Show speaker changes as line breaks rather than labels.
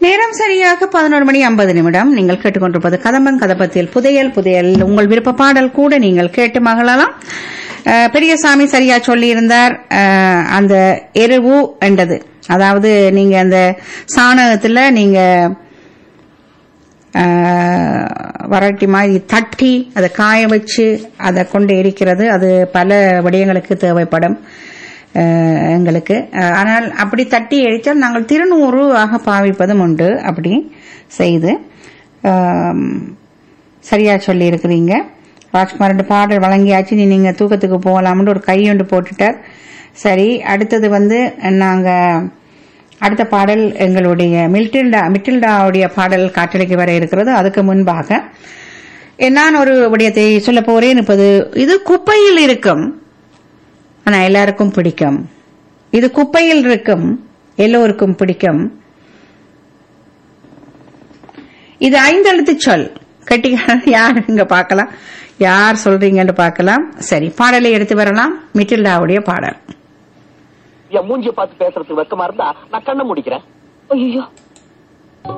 நேரம் சரியாக பதினோரு மணி ஐம்பது நிமிடம் நீங்கள் கேட்டுக்கொண்டிருப்பது கதம்பன் கதப்பத்தில் புதையல் புதையல் உங்கள் விருப்ப பாடல் கூட நீங்கள் கேட்டு மகளலாம் அஹ், பெரியசாமி சரியா சொல்லியிருந்தார் அஹ், அந்த எருவு என்றது அதாவது நீங்க அந்த சாணகத்துல நீங்க அஹ், வரட்டி மாதிரி தட்டி அதை காய வச்சு அதை கொண்டு எரிக்கிறது அது பல விடயங்களுக்கு தேவைப்படும் அஹ், எங்களுக்கு அஹ், ஆனால் அப்படி தட்டி எரித்தால் நாங்கள் திருநூறு ஆக பாவிப்பதும் உண்டு அப்படி செய்து ஆம், சரியா சொல்லி இருக்கிறீங்க ராஜ்குமார் ரெண்டு பாடல் வழங்கியாச்சு நீ நீங்க தூக்கத்துக்கு போகலாம்னு ஒரு கை ஒன்று போட்டுட்டார் சரி அடுத்தது வந்து நாங்க அடுத்த பாடல் எங்களுடைய மில்டில்டா மிட்டில்டாவுடைய பாடல் காற்றலைக்கு வர இருக்கிறது அதுக்கு முன்பாக நான் ஒரு விடயத்தை சொல்ல போறேன் இப்போது இது குப்பையில் இருக்கும் ஆனா எல்லாருக்கும் பிடிக்கும் இது குப்பையில் இருக்கும் எல்லோருக்கும் பிடிக்கும் இது ஐந்தெழுத்து சொல் கட்டிக்காரன் யார் இங்க பார்க்கலாம் யார் சொல்றீங்கன்னு பார்க்கலாம் சரி பாடலை எடுத்து வரலாம் மிட்டில்டாவுடைய பாடல்
என் மூஞ்சிய பார்த்து பேசுறதுக்கு வெக்கமா இருந்தா நான் கண்ணை முடிக்கிறேன்
ஐயோ